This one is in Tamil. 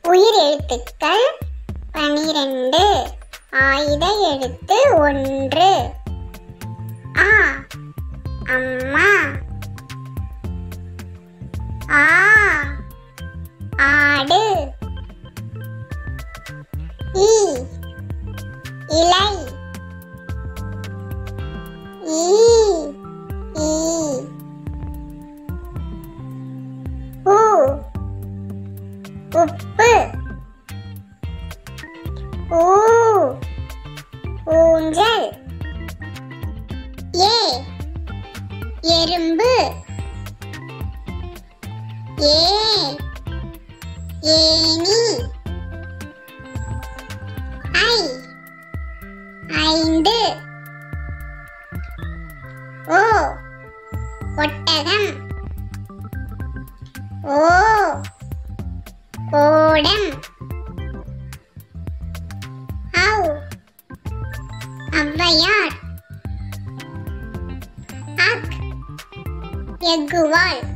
உயிர் எழுத்துக்கள் பனிரெண்டு ஆயுத எழுத்து ஒன்று ஆ அம்மா ஆ ஆடு ஈ இலை ஈ ஈ உ உப்பு ஊ ஊஞ்சல் ஏ எறும்பு ஏ ஏனி ஐ ஐந்து ஓ ஒட்டகம் ஓ ஓடம் ஔ ஔவையார் அக் எக்குவாள்